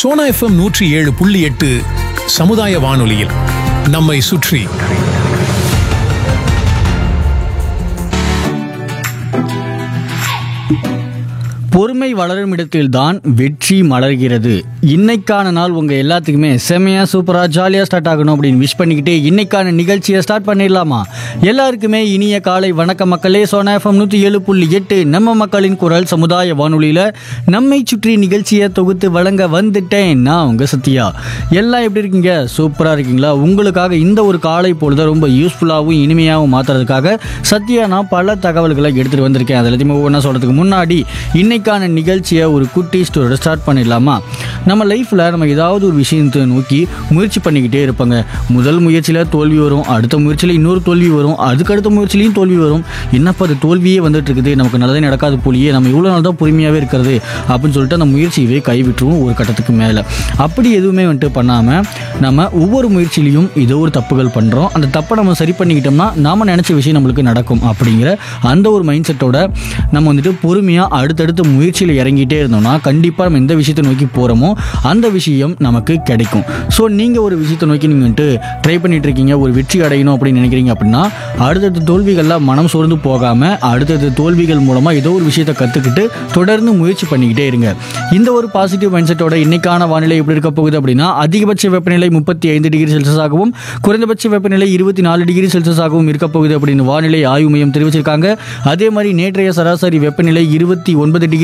Sona FM நூற்றி ஏழு புள்ளி எட்டு சமுதாய வானொலியில் நம்மை சுற்றி பொறுமை வளரும் இடத்தில்தான் வெற்றி மலர்கிறது இன்னைக்கான நாள் உங்க எல்லாத்துக்குமே செமையா சூப்பரா ஜாலியா ஸ்டார்ட் ஆகணும் அப்படின்னு விஷ் பண்ணிக்கிட்டு இன்னைக்கான நிகழ்ச்சியை ஸ்டார்ட் பண்ணிடலாமா எல்லாருக்குமே இனிய காலை வணக்க மக்களே சோனா எஃப்எம் நூத்தி ஏழு புள்ளி எட்டு நம்ம மக்களின் குரல் சமுதாய வானொலியில நம்மை சுற்றி நிகழ்ச்சியை தொகுத்து வழங்க வந்துட்டேன் நான் உங்க சத்யா எல்லாம் எப்படி இருக்கீங்க சூப்பரா இருக்கீங்களா உங்களுக்காக இந்த ஒரு காலை பொழுத ரொம்ப யூஸ்ஃபுல்லாகவும் இனிமையாகவும் மாத்துறதுக்காக சத்யா நான் பல தகவல்களை எடுத்துட்டு வந்திருக்கேன் அது எல்லாத்தையுமே ஒவ்வொன்றா சொல்றதுக்கு முன்னாடி இன்னைக்கான நிகழ்ச்சியை ஒரு குட்டி ஸ்டோரியோட ஸ்டார்ட் பண்ணிடலாமா நம்ம லைஃப்பில் நம்ம ஏதாவது ஒரு விஷயத்தை நோக்கி முயற்சி பண்ணிக்கிட்டே இருப்பாங்க முதல் முயற்சியில் தோல்வி வரும் அடுத்த முயற்சியில் இன்னொரு தோல்வி வரும் அதுக்கடுத்த முயற்சிலையும் தோல்வி வரும் என்னப்பா அது தோல்வியே வந்துட்டு இருக்குது நமக்கு நல்லதே நடக்காது போலியே நம்ம இவ்வளோ நாள் தான் பொறுமையாகவே இருக்கிறது அப்படின்னு சொல்லிட்டு அந்த முயற்சியவே கைவிட்டுருவோம் ஒரு கட்டத்துக்கு மேலே அப்படி எதுவுமே வந்துட்டு பண்ணாமல் நம்ம ஒவ்வொரு முயற்சியிலையும் ஏதோ ஒரு தப்புகள் பண்ணுறோம் அந்த தப்பை நம்ம சரி பண்ணிக்கிட்டோம்னா நாம நினச்ச விஷயம் நம்மளுக்கு நடக்கும் அப்படிங்கிற அந்த ஒரு மைண்ட் செட்டோட நம்ம வந்துட்டு பொறுமையாக அடுத்தடுத்த முயற்சியில் இறங்கிட்டே இருந்தோம்னா கண்டிப்பாக நம்ம எந்த விஷயத்தை நோக்கி போகிறோமோ அந்த விஷயம் நமக்கு கிடைக்கும் ஸோ நீங்கள் ஒரு விஷயத்தை நோக்கி நீங்கள் வந்துட்டு ட்ரை பண்ணிட்டு இருக்கீங்க ஒரு வெற்றி அடையணும் அப்படின்னு நினைக்கிறீங்க அப்படின்னா அடுத்தடுத்த தோல்விகளில் மனம் சோர்ந்து போகாமல் அடுத்தடுத்த தோல்விகள் மூலமாக ஏதோ ஒரு விஷயத்தை கற்றுக்கிட்டு தொடர்ந்து முயற்சி பண்ணிக்கிட்டே இருங்க இந்த ஒரு பாசிட்டிவ் மைண்ட் செட்டோட இன்னைக்கான வானிலை எப்படி இருக்க போகுது அப்படின்னா அதிகபட்ச வெப்பநிலை முப்பத்தி ஐந்து டிகிரி செல்சியஸாகவும் குறைந்தபட்ச வெப்பநிலை இருபத்தி நாலு டிகிரி செல்சியஸாகவும் இருக்க போகுது அப்படின்னு வானிலை ஆய்வு மையம் தெரிவிச்சிருக்காங்க அதே மாதிரி நேற்றைய சராசரி வெப்பநிலை இருபத்தி ஒன்பது டிகிரி